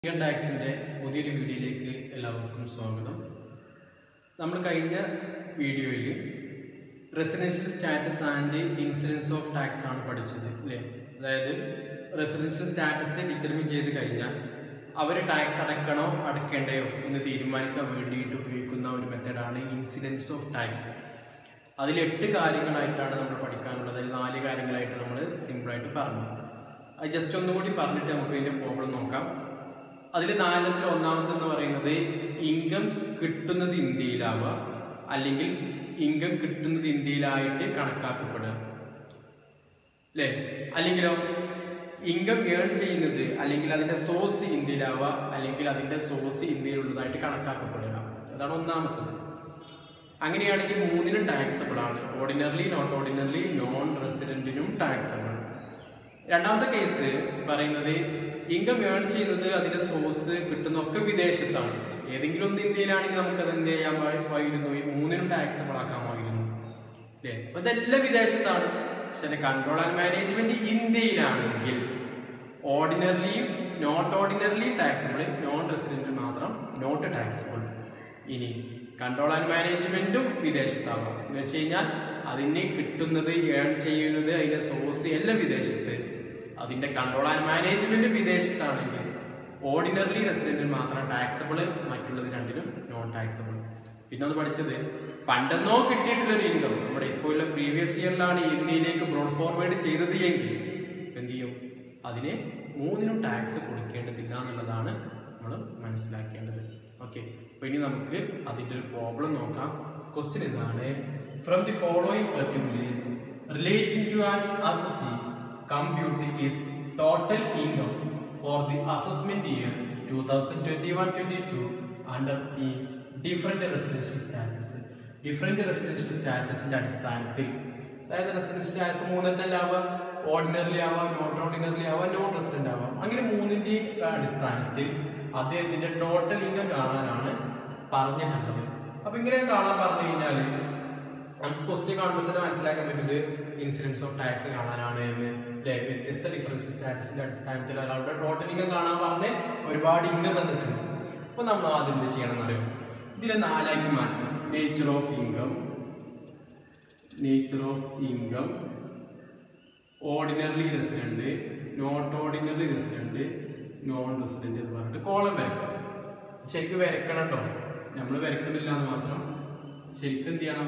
income ടാക്സിൻ്റെ പുതിയൊരു വീഡിയോയിലേക്ക് എല്ലാവർക്കും സ്വാഗതം നമ്മൾ കഴിഞ്ഞ വീഡിയോയിൽ residential status and incidence of tax ആണ് പഠിച്ചത് അല്ലേ അതായത് റെസിഡൻഷ്യൽ സ്റ്റാറ്റസ് ഡിറ്റർമിൻ ചെയ്ത് കഴിഞ്ഞാൽ അവർ ടാക്സ് അടക്കണോ അടക്കേണ്ടയോ എന്ന് തീരുമാനിക്കാൻ വേണ്ടിയിട്ട് ഉപയോഗിക്കുന്ന ഒരു മെത്തഡാണ് ഇൻസിഡൻസ് ഓഫ് ടാക്സ് അതിൽ എട്ട് കാര്യങ്ങളായിട്ടാണ് നമ്മൾ പഠിക്കാനുള്ളത് അതിൽ നാല് കാര്യങ്ങളായിട്ട് നമ്മൾ സിമ്പിളായിട്ട് പറഞ്ഞു അത് ജസ്റ്റ് ഒന്നുകൂടി പറഞ്ഞിട്ട് നമുക്ക് ഇതിൻ്റെ പ്രോബ്ലം നോക്കാം അതിൽ നാലെണ്ണത്തിൽ ഒന്നാമത്തെ എന്ന് പറയുന്നത് ഇൻകം കിട്ടുന്നത് ഇന്ത്യയിലാവുക അല്ലെങ്കിൽ ഇൻകം കിട്ടുന്നത് ഇന്ത്യയിലായിട്ട് കണക്കാക്കപ്പെടുക അല്ലേ അല്ലെങ്കിലോ ഇൻകം ഏൺ ചെയ്യുന്നത് അല്ലെങ്കിൽ അതിന്റെ സോഴ്സ് ഇന്ത്യയിലാവുക അല്ലെങ്കിൽ അതിന്റെ സോഴ്സ് ഇന്ത്യയിലുള്ളതായിട്ട് കണക്കാക്കപ്പെടുക അതാണ് ഒന്നാമത്തത് അങ്ങനെയാണെങ്കിൽ മൂന്നിനും ടാക്സബിൾ ആണ് ഓർഡിനറിലി നോട്ട് ഓർഡിനറിലി നോൺ റെസിഡന്റിനും ടാക്സബിൾ രണ്ടാമത്തെ കേസ് പറയുന്നത് ഇൻകം ഏൺ ചെയ്യുന്നത് അതിന്റെ സോഴ്സ് കിട്ടുന്നൊക്കെ വിദേശത്താണ് ഏതെങ്കിലും ഒന്ന് ഇന്ത്യയിലാണെങ്കിൽ നമുക്ക് അത് എന്ത് ചെയ്യാമായിരുന്നു ഈ മൂന്നിനും ടാക്സബിൾ ആക്കാമായിരുന്നു അല്ലേ അപ്പൊ ഇതെല്ലാം വിദേശത്താണ് പക്ഷെ കൺട്രോൾ ആൻഡ് മാനേജ്മെന്റ് ഇന്ത്യയിലാണെങ്കിൽ ഓർഡിനറിലിയും not ordinarily taxable non resident മാത്രം നോട്ട് ടാക്സബിൾ ഇനി കൺട്രോൾ ആൻഡ് മാനേജ്മെന്റും വിദേശത്താവാം എന്ന് വെച്ച് കഴിഞ്ഞാൽ അതിന് കിട്ടുന്നത് ഏൺ ചെയ്യുന്നത് അതിന്റെ സോഴ്സ് എല്ലാം വിദേശത്ത് അതിന്റെ കൺട്രോൾ ആൻഡ് മാനേജ്മെന്റ് വിദേശത്താണെങ്കിൽ ഓർഡിനറിലി റെസിഡന്റിൽ മാത്രം ടാക്സബിൾ മറ്റുള്ളത് രണ്ടിനും നോൺ ടാക്സബിൾ പിന്നെ ഒന്ന് പഠിച്ചത് പണ്ടെന്നോ കിട്ടിയിട്ടുള്ള ഒരു ഇൻകം നമ്മുടെ ഇപ്പോൾ ഉള്ള പ്രീവിയസ് ഇയറിലാണ് ഇന്ത്യയിലേക്ക് ബ്രോഡ് ഫോർവേഡ് ചെയ്തത് എങ്കിൽ എന്ത് ചെയ്യും അതിന് മൂന്നിനും ടാക്സ് കൊടുക്കേണ്ടതില്ല എന്നുള്ളതാണ് നമ്മൾ മനസ്സിലാക്കേണ്ടത് ഓക്കെ അപ്പൊ ഇനി നമുക്ക് അതിന്റെ ഒരു പ്രോബ്ലം നോക്കാം ക്വസ്റ്റ്യൻ ഇതാണ് from the following particulars relating to an assessee compute is total income for the assessment year 2021-22 under is different residential status different residential statusന്റെ അടിസ്ഥാനത്തിൽ അതായത് റെസിഡൻഷ്യൽ സ്റ്റാറ്റസ് മൂന്നെണ്ണല്ലേ ആവാം ഓർഡിനറിലി ആവാം നോട്ട് ഓർഡിനറിലി ആവാം നോൺ റെസിഡന്റ് ആവാം അങ്ങനെ മൂന്നിന്റെ അടിസ്ഥാനത്തിൽ അദ്ദേഹത്തിന്റെ ടോട്ടൽ ഇൻകം കാണാനാണ് പറഞ്ഞിട്ടുള്ളത് അപ്പൊ ഇങ്ങനെ കാണാൻ പറഞ്ഞു കഴിഞ്ഞാല് നമുക്ക് ക്വസ്റ്റ്യൻ കാണുമ്പോൾ തന്നെ മനസ്സിലാക്കാൻ പറ്റുന്നത് ഇൻസിഡൻസ് ഓഫ് ടാക്സ് കാണാനാണ് എന്ന് അല്ലെ വ്യത്യസ്ത ഡിഫറൻഷ്യൽ സ്റ്റാറ്റസിന്റെ അടിസ്ഥാനത്തിൽ ഒരാളുടെ ടോട്ടൽ ഇൻകം കാണാൻ പറഞ്ഞ് ഒരുപാട് ഇൻകം തന്നിട്ടുണ്ട് അപ്പൊ നമ്മൾ ആദ്യം എന്ത് ചെയ്യണം എന്നറിയാം ഇതിനെ നാലാക്കി മാറ്റണം nature of income nature of income ordinary resident not ordinary resident non resident എന്ന് പറഞ്ഞിട്ട് കോളം വരക്കാം ശരിക്കും വരക്കണം കേട്ടോ നമ്മൾ വരക്കണില്ല എന്ന് മാത്രം ശരിക്കും എന്ത് ചെയ്യണം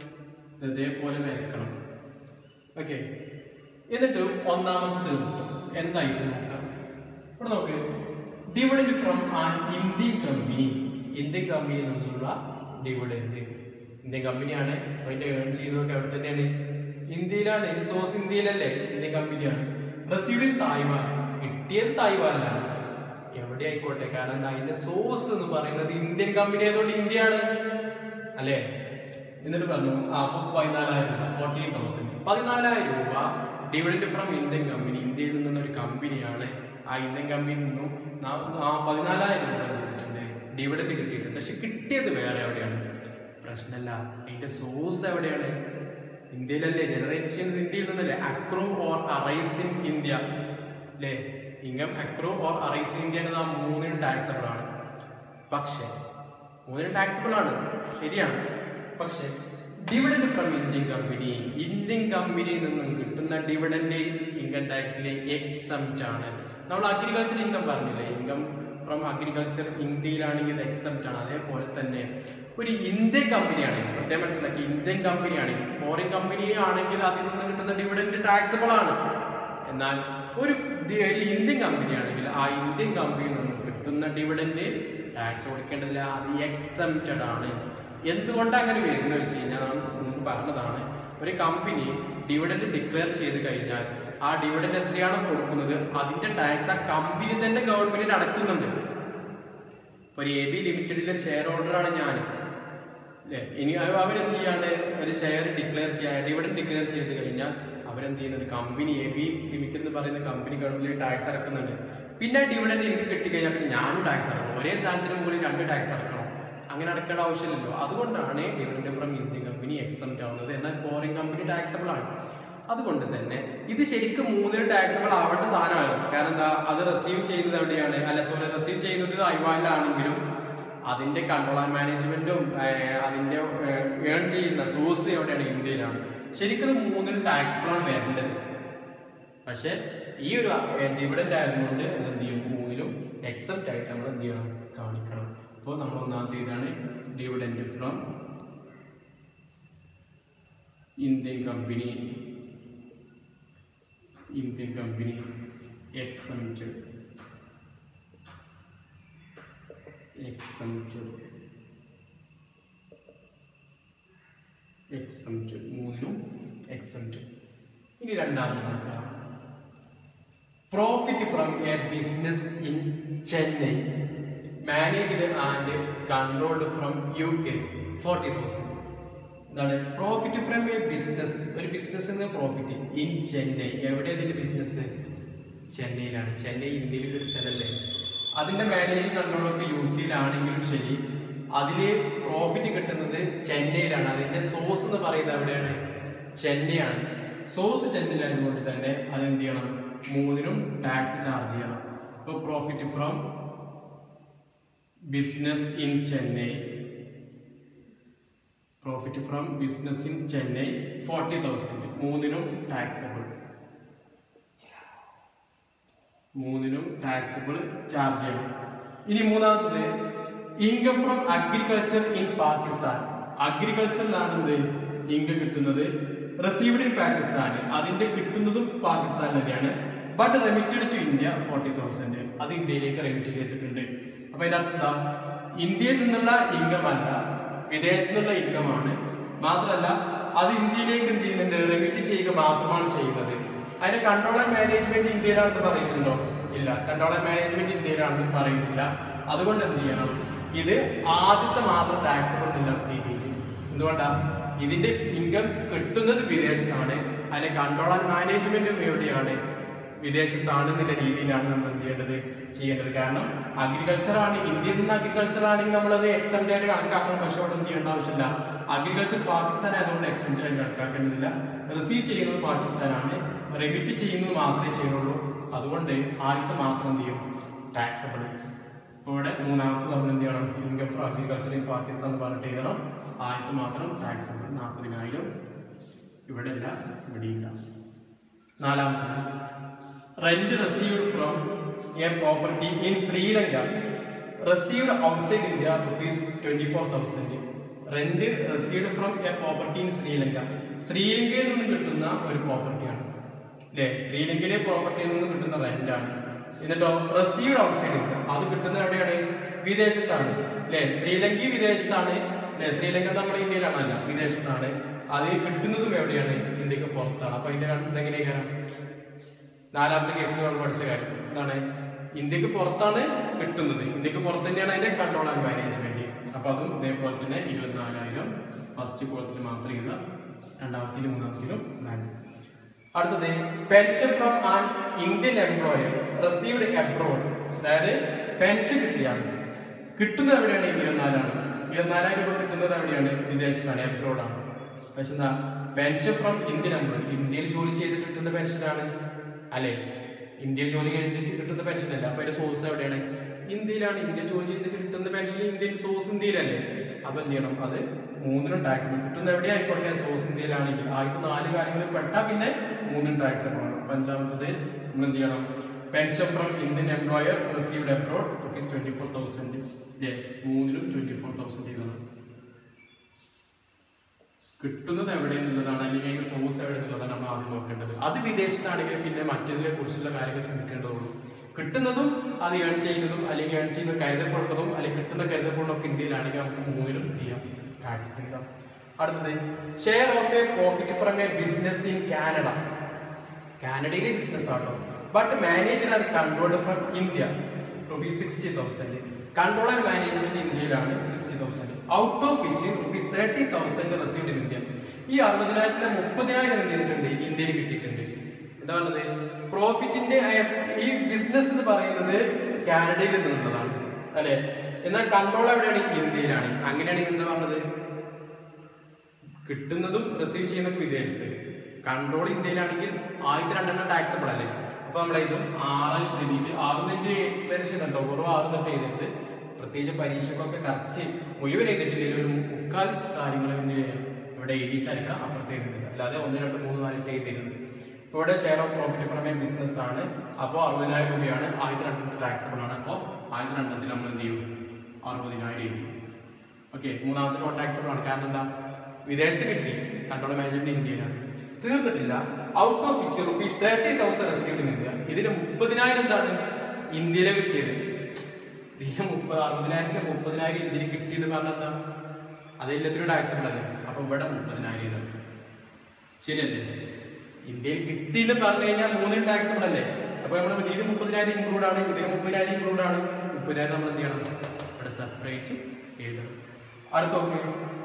ഇതേപോലെ വരക്കണം ഓക്കെ എന്നിട്ട് ഒന്നാമത്തെ നോക്കാം എന്തായിട്ട് നോക്കാം ഇവിടെ നോക്ക് dividend from an Indian company Indian company നിന്നുള്ള ഡിവിഡൻഡ് ഇന്ത്യൻ കമ്പനിയാണ് അതിന്റെ ഏൺ ചെയ്യുന്നതൊക്കെ അവിടെ തന്നെയാണ് ഇന്ത്യയിലാണ് ഇനി സോഴ്സ് ഇന്ത്യയിലല്ലേ ഇന്ത്യൻ കമ്പനിയാണ് റെസീവ്ഡ് തായ്വാൻ കിട്ടിയത് തായ്വാനിലാണ് എവിടെ ആയിക്കോട്ടെ കാരണം എന്താ അതിന്റെ സോഴ്സ് എന്ന് പറയുന്നത് ഇന്ത്യൻ കമ്പനി ആയതുകൊണ്ട് ഇന്ത്യയാണ് അല്ലേ എന്നിട്ട് പറഞ്ഞു ആ അപ്പൊ പതിനാലായിരം രൂപ ഫോർട്ടീൻ തൗസൻഡ് പതിനാലായിരം രൂപ ഡിവിഡൻഡ് ഫ്രം ഇന്ത്യൻ കമ്പനി ഇന്ത്യയിൽ നിന്നുള്ള ഒരു കമ്പനിയാണ് ആ ഇന്ത്യൻ കമ്പനിയിൽ നിന്നും നാ- ആ പതിനാലായിരം രൂപ ചെയ്തിട്ടുണ്ട് ഡിവിഡൻഡ് കിട്ടിയിട്ടുണ്ട് പക്ഷെ കിട്ടിയത് വേറെ എവിടെയാണ് പ്രശ്നമല്ല അതിന്റെ സോഴ്സ് എവിടെയാണ് ഇന്ത്യയിലല്ലേ ജനറേറ്റ് ചെയ്യുന്നത് ഇന്ത്യയിൽ നിന്നല്ലേ accrue or arise in India അല്ലേ income accrue or arise in India എന്നത് ആ മൂന്നിനും ടാക്സബിൾ ആണ് പക്ഷേ മൂന്നിനും ടാക്സബിൾ ആണ് ശരിയാണ് പക്ഷേ dividend from Indian company Indian കമ്പനിയിൽ നിന്നും കിട്ടുന്ന ഡിവിഡൻഡ് ഇൻകം ടാക്സിലെ എക്സംറ്റ് ആണ് നമ്മൾ അഗ്രികൾച്ചർ ഇൻകം പറഞ്ഞില്ലേ ഇൻകം ഫ്രം അഗ്രികൾച്ചർ ഇന്ത്യയിലാണെങ്കിൽ ഇത് എക്സംറ്റ് ആണ് അതേപോലെ തന്നെ ഒരു ഇന്ത്യൻ കമ്പനിയാണെങ്കിൽ പ്രത്യേകം മനസ്സിലാക്കി ഇന്ത്യൻ കമ്പനിയാണെങ്കിൽ ഫോറിൻ കമ്പനി ആണെങ്കിൽ അതിൽ നിന്ന് കിട്ടുന്ന ഡിവിഡൻഡ് ടാക്സബിൾ ആണ് എന്നാൽ ഒരു ഡി- ഒരു ഇന്ത്യൻ കമ്പനിയാണെങ്കിൽ ആ ഇന്ത്യൻ കമ്പനിയിൽ നിന്ന് കിട്ടുന്ന ഡിവിഡൻഡ് ടാക്സ് കൊടുക്കേണ്ടതില്ല അത് എക്സംറ്റഡ് ആണ് എന്തുകൊണ്ട് അങ്ങനെ വരുന്നത് വെച്ച് കഴിഞ്ഞാൽ നാം മുമ്പ് പറഞ്ഞതാണ് ഒരു കമ്പനി ഡിവിഡൻഡ് ഡിക്ലെയർ ചെയ്ത് കഴിഞ്ഞാൽ ആ ഡിവിഡൻഡ് എത്രയാണോ കൊടുക്കുന്നത് അതിന്റെ ടാക്സ് ആ കമ്പനി തന്നെ ഗവൺമെന്റിന് അടക്കുന്നുണ്ട് ഇപ്പൊ ഒരു എ ബി ലിമിറ്റഡിലെ ഷെയർ ഹോൾഡറാണ് ഞാൻ അല്ലേ ഇനി അവ- അവരെന്ത് ചെയ്യാണ് ഒരു ഷെയർ ഡിക്ലെയർ ചെയ്യാൻ ഡിവിഡൻഡ് ഡിക്ലെയർ ചെയ്ത് കഴിഞ്ഞാൽ അവരെന്ത് ചെയ്യുന്നത് കമ്പനി എ ബി ലിമിറ്റഡ് എന്ന് പറയുന്ന കമ്പനി ഗവൺമെന്റ് ടാക്സ് അടക്കുന്നുണ്ട് പിന്നെ ഡിവിഡൻഡ് എനിക്ക് കിട്ടിക്കഴിഞ്ഞാൽ പിന്നെ ഞാനും ടാക്സ് അടക്കണം ഒരേ സാധനത്തിന് മുകളിൽ രണ്ട് ടാക്സ് അടക്കണം അങ്ങനെ അടക്കേണ്ട ആവശ്യമില്ലല്ലോ അതുകൊണ്ടാണ് dividend from Indian company exempt ആവുന്നത് എന്നാൽ ഫോറിൻ കമ്പനി ടാക്സബിൾ ആണ് അതുകൊണ്ട് തന്നെ ഇത് ശരിക്കും മൂന്നിന് ടാക്സബിൾ ആവേണ്ട സാധനമാണ് കാരണം എന്താ അത് റിസീവ് ചെയ്യുന്നത് എവിടെയാണ് അല്ല സോറി റിസീവ് ചെയ്യുന്നത് ഐവാനിലാണെങ്കിലും അതിന്റെ കൺട്രോൾ ആൻഡ് മാനേജ്മെന്റും അതിന്റെ ഏൺ ചെയ്യുന്ന സോഴ്സ് എവിടെയാണ് ഇന്ത്യയിലാണ് ശരിക്കും ഇത് മൂന്നിനും ടാക്സബിൾ ആണ് വരേണ്ടത് പക്ഷെ ഈ ഒരു ഡിവിഡന്റ് ആയതുകൊണ്ട് എന്ത് ചെയ്യും മൂന്നിലും എക്സെപ്റ്റ് ആയിട്ട് നമ്മൾ എന്ത് ചെയ്യണം കാണിക്കണം അപ്പോൾ നമ്മൾ ഒന്നാമത്തെ ഇതാണ് dividend from Indian company Indian company exempted exempted exempted മൂന്നിനും എക്സംറ്റഡ് ഇനി രണ്ടാമത് നോക്കാം profit from a business in Chennai managed and controlled from U K forty thousand എന്താണ് പ്രോഫിറ്റ് ഫ്രം എ ബിസിനസ് ഒരു ബിസിനസ് എന്ന പ്രോഫിറ്റ് ഇൻ ചെന്നൈ എവിടെ അതിന്റെ ബിസിനസ് ചെന്നൈയിലാണ് ചെന്നൈ ഇന്ത്യയിലെ ഒരു സ്ഥലമല്ലേ അതിന്റെ മാനേജിങ് കൺട്രോളൊക്കെ യു കെയിലാണെങ്കിലും ശരി അതില് പ്രോഫിറ്റ് കിട്ടുന്നത് ചെന്നൈയിലാണ് അതിന്റെ സോഴ്സ് എന്ന് പറയുന്നത് എവിടെയാണ് ചെന്നൈയാണ് സോഴ്സ് ചെന്നൈയിലായതുകൊണ്ട് തന്നെ അത് എന്ത് ചെയ്യണം മൂന്നിനും ടാക്സ് ചാർജ് ചെയ്യണം ഇപ്പോൾ profit from business in Chennai profit from business in Chennai forty thousand മൂന്നിനും ടാക്സബിൾ മൂന്നിനും ടാക്സബിൾ ചാർജ് ചെയ്യണം ഇനി മൂന്നാമത്തത് income from agriculture in Pakistan അഗ്രികൾച്ചറിലാണ് എന്ത് ഇൻകം കിട്ടുന്നത് റിസീവ്ഡ് ഇൻ പാകിസ്ഥാൻ അതിന്റെ കിട്ടുന്നതും പാകിസ്ഥാൻ തന്നെയാണ് but remitted to India forty thousand അത് ഇന്ത്യയിലേക്ക് റെമിറ്റ് ചെയ്തിട്ടുണ്ട് അപ്പൊ അതിന്റെ അർത്ഥം എന്താ ഇന്ത്യയിൽ നിന്നുള്ള ഇൻകം അല്ല വിദേശത്തു നിന്നുള്ള ഇൻകം ആണ് മാത്രമല്ല അത് ഇന്ത്യയിലേക്ക് എന്ത് ചെയ്യുന്നുണ്ട് റെമിറ്റ് ചെയ്യുക മാത്രമാണ് ചെയ്യുന്നത് അതിന്റെ കൺട്രോൾ ആൻഡ് മാനേജ്മെന്റ് ഇന്ത്യയിലാണെന്ന് പറയുന്നുണ്ടോ ഇല്ല കൺട്രോൾ ആൻഡ് മാനേജ്മെന്റ് ഇന്ത്യയിലാണെന്ന് പറയുന്നില്ല അതുകൊണ്ട് എന്ത് ചെയ്യണം ഇത് ആദ്യത്തെ മാത്രം ടാക്സ് എന്നുള്ള രീതിയിൽ എന്തുകൊണ്ടാ ഇതിന്റെ ഇൻകം കിട്ടുന്നത് വിദേശത്താണ് അതിന്റെ കൺട്രോൾ ആൻഡ് മാനേജ്മെന്റും എവിടെയാണ് വിദേശത്താണ് എന്നുള്ള രീതിയിലാണ് നമ്മൾ എന്ത് ചെയ്യേണ്ടത് ചെയ്യേണ്ടത് കാരണം അഗ്രികൾച്ചർ ആണ് ഇന്ത്യയിൽ നിന്ന് അഗ്രികൾച്ചർ ആണെങ്കിൽ നമ്മളത് എക്സെപ്റ്റ് ആയിട്ട് കണക്കാക്കണം പക്ഷെ അവിടെ എന്ത് ചെയ്യേണ്ട ആവശ്യമില്ല അഗ്രികൾച്ചർ പാകിസ്ഥാൻ ആയതുകൊണ്ട് എക്സെപ്റ്റ് ആയിട്ട് കണക്കാക്കേണ്ടതില്ല റിസീവ് ചെയ്യുന്നത് പാകിസ്ഥാനാണ് റെമിറ്റ് ചെയ്യുന്നത് മാത്രമേ ചെയ്യുന്നുള്ളൂ അതുകൊണ്ട് ആദ്യത്തെ മാത്രം എന്ത് ചെയ്യും ടാക്സബിൾ ഇപ്പോൾ ഇവിടെ മൂന്നാമത്തെ നമ്മൾ എന്ത് ചെയ്യണം income for agriculture in Pakistan എന്ന് പറഞ്ഞിട്ട് എഴുതണം ആദ്യത്തെ മാത്രം ടാക്സബിൾ നാൽപ്പതിനായിരം ഇവിടെ ഇല്ല ഇവിടെയില്ല നാലാമത്തത് rent received from a property in Sri Lanka received outside India rupees twenty four thousand rent received from a property in Sri Lanka ശ്രീലങ്കയിൽ നിന്ന് കിട്ടുന്ന ഒരു പ്രോപ്പർട്ടിയാണ് അല്ലേ ശ്രീലങ്കയിലെ പ്രോപ്പർട്ടിയിൽ നിന്ന് കിട്ടുന്ന റെന്റ് ആണ് എന്നിട്ടോ റിസീവ്ഡ് ഔട്ട്സൈഡ് ഇന്ത്യ അത് കിട്ടുന്നത് എവിടെയാണ് വിദേശത്താണ് അല്ലേ ശ്രീലങ്ക വിദേശത്താണ് അല്ലേ ശ്രീലങ്ക നമ്മുടെ ഇന്ത്യയിലാണല്ല വിദേശത്താണ് അത് കിട്ടുന്നതും എവിടെയാണ് ഇന്ത്യക്ക് പുറത്താണ് അപ്പൊ അതിന്റെ ഇതെങ്ങനെയാണ് നാലാമത്തെ കേസിൽ നമ്മൾ പഠിച്ച കാര്യം എന്താണ് ഇന്ത്യക്ക് പുറത്താണ് കിട്ടുന്നത് ഇന്ത്യക്ക് പുറത്ത് തന്നെയാണ് അതിന്റെ കൺട്രോൾ ആൻഡ് മാനേജ്മെന്റ് അപ്പൊ അതും ഇതേപോലെ തന്നെ ഇരുപത്തിനാലായിരം ഫസ്റ്റ് കോളത്തിൽ മാത്രം ഇത് രണ്ടാമത്തിലും മൂന്നാമത്തിലും നാല് അടുത്തത് pension from an Indian employer received abroad അതായത് പെൻഷൻ കിട്ടിയാണ് കിട്ടുന്നത് എവിടെയാണ് ഇരുപത്തിനാലാണ് ഇരുപത്തിനാലായിരം രൂപ കിട്ടുന്നത് എവിടെയാണ് വിദേശത്താണ് എബ്രോഡാണ് പക്ഷെ എന്താ പെൻഷൻ ഫ്രം ഇന്ത്യൻ എംപ്ലോയർ ഇന്ത്യയിൽ ജോലി ചെയ്തിട്ട് കിട്ടുന്ന പെൻഷനാണ് അല്ലെ ഇന്ത്യയിൽ ജോലി ചെയ്തിട്ട് കിട്ടുന്ന പെൻഷൻ അല്ല അപ്പൊ അതിന്റെ സോഴ്സ് എവിടെയാണ് ഇന്ത്യയിലാണ് ഇന്ത്യയിൽ ജോലി ചെയ്തിട്ട് കിട്ടുന്ന പെൻഷൻ ഇന്ത്യൻ സോഴ്സ് ഇന്ത്യയിലല്ലേ അപ്പൊ എന്ത് ചെയ്യണം അത് മൂന്നിനും ടാക്സ് കിട്ടുന്ന എവിടെ ആയിക്കോട്ടെ സോഴ്സ് ഇന്ത്യയിലാണെങ്കിൽ ആദ്യത്തെ നാല് കാര്യങ്ങളിൽ പെട്ടാൽ പിന്നെ മൂന്നിനും ടാക്സ് വേണം അപ്പൊ അഞ്ചാമത്തത് നമ്മൾ എന്ത് ചെയ്യണം pension from Indian employer received abroad rupees twenty four thousand അല്ലേ മൂന്നിനും ട്വന്റി ഫോർ തൗസൻഡ് ചെയ്തതാണ് കിട്ടുന്നത് എവിടെയെന്നുള്ളതാണ് അല്ലെങ്കിൽ അതിന്റെ സോഴ്സ് എവിടെ എന്നുള്ളതാണ് നമ്മൾ ആദ്യം നോക്കേണ്ടത് അത് വിദേശത്താണെങ്കിൽ പിന്നെ മറ്റതിനെ കുറിച്ചുള്ള കാര്യങ്ങൾ ചിന്തിക്കേണ്ടതുള്ളൂ കിട്ടുന്നതും അത് ഏൺ ചെയ്യുന്നതും അല്ലെങ്കിൽ ഏൺ ചെയ്യുന്നത് കരുതപ്പെടുന്നതും അല്ലെങ്കിൽ കിട്ടുന്ന കരുതപ്പെടുന്നതൊക്കെ ഇന്ത്യയിലാണെങ്കിൽ നമുക്ക് മൂന്നിലും എന്ത് ചെയ്യാം ടാക്സ് ചെയ്യാം അടുത്തത് share of a profit from a business in Canada കാനഡയിലെ ബിസിനസ് ആണോ but manager and controlled from India rupees sixty thousand control and management ഇന്ത്യയിലാണ് sixty thousand out of which rupees thirty thousand received in India ഈ അറുപതിനായിരത്തിലെ മുപ്പതിനായിരം എന്ത് ചെയ്തിട്ടുണ്ട് ഇന്ത്യയിൽ കിട്ടിയിട്ടുണ്ട് എന്താ പറഞ്ഞത് പ്രോഫിറ്റിന്റെ ഈ ബിസിനസ് എന്ന് പറയുന്നത് കാനഡയിൽ നിന്നുള്ളതാണ് അല്ലെ എന്നാൽ കൺട്രോൾ എവിടെയാണ് ഇന്ത്യയിലാണ് അങ്ങനെയാണെങ്കിൽ എന്താ പറഞ്ഞത് കിട്ടുന്നതും റിസീവ് ചെയ്യുന്നതും വിദേശത്ത് കൺട്രോൾ ഇന്ത്യയിലാണെങ്കിൽ ആദ്യത്തെ രണ്ടെണ്ണം ടാക്സബിൾ അല്ലേ അപ്പൊ നമ്മൾ ഇതും ആറ് എഴുതിയിട്ട് ആറുന്നെങ്കിൽ എക്സ്പ്ലെയിൻ ചെയ്തിട്ടുണ്ടോ ഓരോ ആറ് തൊട്ട് ചെയ്തിട്ട് പ്രത്യേകിച്ച് പരീക്ഷയ്ക്കൊക്കെ കറക്റ്റ് മുഴുവൻ എഴുതിയിട്ടില്ലെങ്കിൽ ഒരു മുക്കാൽ കാര്യങ്ങൾ എന്തിന് ഇവിടെ എഴുതിയിട്ടായിരിക്കണം അപ്പുറത്ത് എഴുതുന്നത് അല്ലാതെ ഒന്ന് രണ്ട് മൂന്ന് നാലിട്ട് എഴുതിയിരുന്നത് ഇപ്പോൾ ഇവിടെ share of profit from a business ആണ് അപ്പോൾ അറുപതിനായിരം രൂപയാണ് ആയിരത്തി രണ്ടെണ്ണത്തിൽ ടാക്സബിൾ ആണ് അപ്പോൾ ആയിരത്തി രണ്ടെണ്ണത്തിൽ നമ്മൾ എന്ത് ചെയ്യും അറുപതിനായിരം എഴുതി ഓക്കെ മൂന്നാമത്തെ നോൺ ടാക്സബിൾ ആണ് കാരണം എന്താ വിദേശത്ത് കിട്ടി കൺട്രോൾ മാനേജ്മെന്റ് ഇന്ത്യയിലാണ് തീർന്നിട്ടില്ല out of which rupees thirty thousand received in India ഇതിൽ മുപ്പതിനായിരം എന്താണ് ഇന്ത്യയിലെ കിട്ടിയത് ഇതിന് മുപ്പത് അറുപതിനായിരത്തില് മുപ്പതിനായിരം ഇന്ത്യയിൽ കിട്ടിയത് പറഞ്ഞാൽ എന്താ അത് എല്ലാത്തിനും ടാക്സബിൾ അല്ലേ അപ്പൊ ഇവിടെ മുപ്പതിനായിരം ഇതാണ് ശരിയല്ലേ ഇന്ത്യയിൽ കിട്ടി എന്ന് പറഞ്ഞു കഴിഞ്ഞാൽ മൂന്നിന് ടാക്സബിൾ അല്ലേ അപ്പൊ നമ്മൾ ഇതിൽ മുപ്പതിനായിരം ഇൻക്ലൂഡ് ആണ് ഇതിൽ മുപ്പതിനായിരം ഇൻക്ലൂഡ് ആണ് മുപ്പതിനായിരം നമ്മൾ എന്ത് ചെയ്യണം ഇവിടെ സെപ്പറേറ്റ് എഴുതണം അടുത്ത നോക്ക്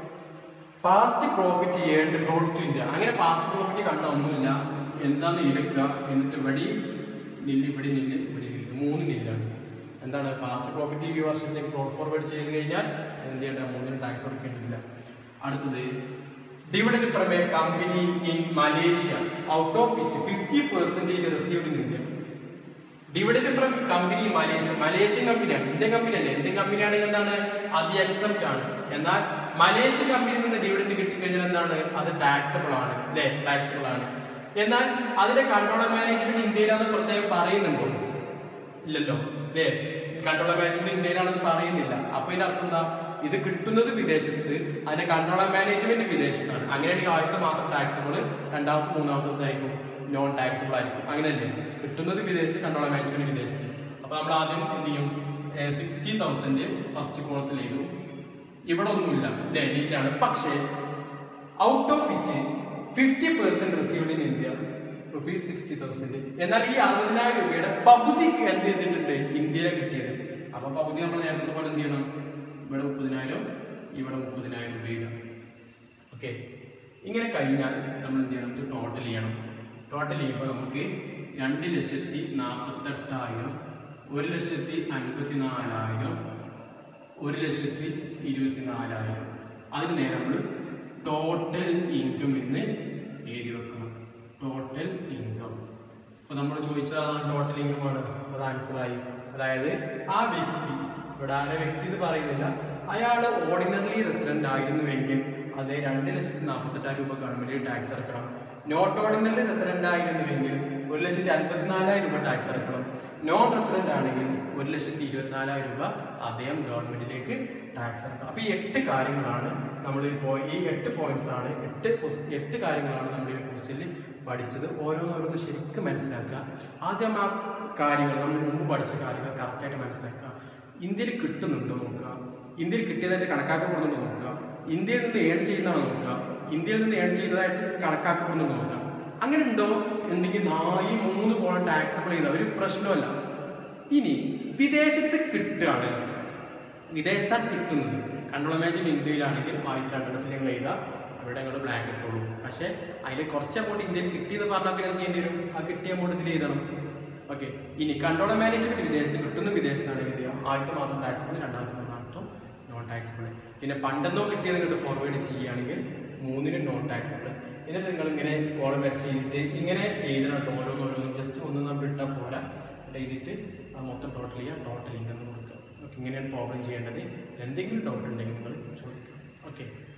past profit earned broad to India അങ്ങനെ പാസ്റ്റ് പ്രോഫിറ്റ് കണ്ട ഒന്നുമില്ല എന്താന്ന് എടുക്കുക എന്നിട്ട് ഇവിടെ നില്ല് ഇവിടെ നില്ല് ഇവിടെ നില്ല് മൂന്ന് നില്ലാണ് എന്താണ് പാസ്റ്റ് പ്രോഫിറ്റ് ഈ വർഷത്തേക്ക് ബ്രോഡ് ഫോർവേഡ് ചെയ്ത് കഴിഞ്ഞാൽ എന്ത് ചെയ്യേണ്ട മൂന്നിന് ടാക്സ് കൊടുക്കേണ്ടതില്ല അടുത്തത് dividend from a company in Malaysia out of which fifty percentage received in India dividend from company Malaysia Malaysian കമ്പനിയാണ് ഇന്ത്യൻ കമ്പനി അല്ലേ ഇന്ത്യൻ കമ്പനിയാണെങ്കിൽ എന്താണ് അത് എക്സെപ്റ്റ് ആണ് എന്നാൽ മലേഷ്യൻ കമ്പനിയിൽ നിന്ന് ഡിവിഡൻഡ് കിട്ടിക്കഴിഞ്ഞാൽ എന്താണ് അത് ടാക്സബിൾ ആണ് അല്ലേ ടാക്സബിൾ ആണ് എന്നാൽ അതിന്റെ കൺട്രോൾ മാനേജ്മെന്റ് ഇന്ത്യയിലാണെന്ന് പ്രത്യേകം പറയുന്നുണ്ടോ ഇല്ലല്ലോ അല്ലേ കൺട്രോൾ മാനേജ്മെന്റ് ഇന്ത്യയിലാണെന്ന് പറയുന്നില്ല അപ്പൊ ഇതിന്റെ അർത്ഥം എന്താ ഇത് കിട്ടുന്നത് വിദേശത്ത് അതിന്റെ കൺട്രോൾ മാനേജ്മെന്റ് വിദേശത്താണ് അങ്ങനെയാണെങ്കിൽ ആദ്യത്തെ മാത്രം ടാക്സബിൾ രണ്ടാമത്തെ മൂന്നാമത്തെ ആയിരിക്കും നോൺ ടാക്സബിൾ ആയിരിക്കും അങ്ങനെയല്ലേ കിട്ടുന്നത് വിദേശത്ത് കൺട്രോൾ മാനേജ്മെന്റ് വിദേശത്ത് അപ്പൊ നമ്മൾ ആദ്യം എന്ത് ചെയ്യും സിക്സ്റ്റി തൗസൻഡ് ഫസ്റ്റ് കോളത്തിൽ ചെയ്തു ഇവിടെ ഒന്നുമില്ല അല്ലേ നീറ്റാണ് പക്ഷേ out of which fifty percent received in India rupees sixty thousand എന്നാൽ ഈ അറുപതിനായിരം രൂപയുടെ പകുതി എന്ത് ചെയ്തിട്ടുണ്ട് ഇന്ത്യയിലെ കിട്ടിയത് അപ്പൊ പകുതി നമ്മൾ നേരത്തെ പോലെ എന്ത് ചെയ്യണം ഇവിടെ മുപ്പതിനായിരം ഇവിടെ മുപ്പതിനായിരം രൂപ എഴുതാം ഓക്കെ ഇങ്ങനെ കഴിഞ്ഞാൽ നമ്മൾ എന്ത് ചെയ്യണം ഇത് ടോട്ടൽ ചെയ്യണം ടോട്ടൽ ചെയ്യുമ്പോൾ നമുക്ക് രണ്ട് ലക്ഷത്തി നാൽപ്പത്തെട്ടായിരം ഒരു ലക്ഷത്തി അൻപത്തി നാലായിരം ഒരു ലക്ഷത്തി ഇരുപത്തി നാലായിരം അതിന് നേരെ നമ്മൾ ടോട്ടൽ ഇൻകം എന്ന് എഴുതി വെക്കണം ടോട്ടൽ ഇൻകം അപ്പൊ നമ്മൾ ചോദിച്ചതാണ് ടോട്ടൽ ഇൻകം ആണ് അത് ആൻസർ ആയി അതായത് ആ വ്യക്തി ഇവിടെ ആരെ വ്യക്തി എന്ന് പറയുന്നില്ല അയാൾ ഓർഡിനറി റെസിഡന്റ് ആയിരുന്നുവെങ്കിൽ അത് രണ്ട് ലക്ഷത്തി നാൽപ്പത്തെട്ടായിരം രൂപ ഗവൺമെന്റ് ടാക്സ് അടക്കണം നോട്ട് ഓർഡിനറി റെസിഡന്റ് ആയിരുന്നുവെങ്കിൽ ഒരു ലക്ഷത്തി അൻപത്തിനാലായിരം രൂപ ടാക്സ് അടക്കണം നോൺ റെസിഡന്റ് ആണെങ്കിൽ ഒരു ലക്ഷത്തി ഇരുപത്തിനാലായിരം രൂപ അദ്ദേഹം ഗവൺമെന്റിലേക്ക് ടാക്സ് അടക്കണം അപ്പൊ ഈ എട്ട് കാര്യങ്ങളാണ് നമ്മൾ ഇപ്പോൾ ഈ എട്ട് പോയിന്റ്സ് ആണ് എട്ട് ques- എട്ട് കാര്യങ്ങളാണ് നമ്മൾ ഈ ക്വസ്റ്റ്യനിൽ പഠിച്ചത് ഓരോന്നോരോന്ന് ശരിക്കും മനസ്സിലാക്കുക ആദ്യം ആ കാര്യങ്ങൾ നമ്മൾ മുമ്പ് പഠിച്ച കാര്യങ്ങൾ കറക്റ്റായിട്ട് മനസ്സിലാക്കുക ഇന്ത്യയിൽ കിട്ടുന്നുണ്ടോ നോക്കുക ഇന്ത്യയിൽ കിട്ടിയതായിട്ട് കണക്കാക്കപ്പെടുന്നുണ്ടോ നോക്കുക ഇന്ത്യയിൽ നിന്ന് ഏൺ ചെയ്യുന്നതാണോ നോക്കുക ഇന്ത്യയിൽ നിന്ന് ഏൺ ചെയ്യുന്നതായിട്ട് കണക്കാക്കപ്പെടുന്നുണ്ടോ നോക്കുക അങ്ങനെ ഉണ്ടോ ഉണ്ടെങ്കിൽ നായി മൂന്ന് കോളം ടാക്സബിൾ ചെയ്ത ഒരു പ്രശ്നമല്ല ഇനി വിദേശത്ത് കിട്ടുകയാണ് വിദേശത്താണ് കിട്ടുന്നത് കൺട്രോൾ മാച്ചിൽ ഇന്ത്യയിലാണെങ്കിൽ ആയിരത്തി രണ്ടെണ്ണത്തിൽ ഞങ്ങൾ എഴുതാം അവിടെ ഞങ്ങൾ ബ്ലാങ്ക് ഇട്ടുള്ളൂ പക്ഷേ അതിൽ കുറച്ച് എമൗണ്ട് ഇന്ത്യയിൽ കിട്ടിയെന്ന് പറഞ്ഞാൽ പിന്നെ എന്ത് ചെയ്യേണ്ടി വരും ആ കിട്ടിയ എമൗണ്ട് ഇതിൽ എഴുതണം ഓക്കെ ഇനി കൺട്രോൾ മാനേജ്മെന്റ് വിദേശത്ത് കിട്ടുന്ന വിദേശത്താണ് എഴുതുക ആദ്യത്തെ മാത്രം ടാക്സിബിൾ രണ്ടാമത്തെ മാത്രം നോൺ ടാക്സിബിൾ പിന്നെ പണ്ടെന്നോ കിട്ടിയത് നിങ്ങൾ ഫോർവേഡ് ചെയ്യുകയാണെങ്കിൽ മൂന്നിന് നോൺ ടാക്സിബിൾ എന്നിട്ട് നിങ്ങൾ ഇങ്ങനെ കോളം വരച്ച് ചെയ്തിട്ട് ഇങ്ങനെ എഴുതണം കേട്ടോ ഓരോന്നോരോന്നും ജസ്റ്റ് ഒന്ന് നമ്മൾ ഇട്ടാൽ പോരാ ഇവിടെ എഴുതിയിട്ട് ആ മൊത്തം ടോട്ടൽ ചെയ്യുക ടോട്ടൽ ഇൻകം കൊടുക്കുക ഓക്കെ ഇങ്ങനെയാണ് പ്രോബ്ലം ചെയ്യേണ്ടത് എന്തെങ്കിലും ഡൗട്ട് ഉണ്ടെങ്കിൽ നിങ്ങൾ ചോദിക്കുക ഓക്കെ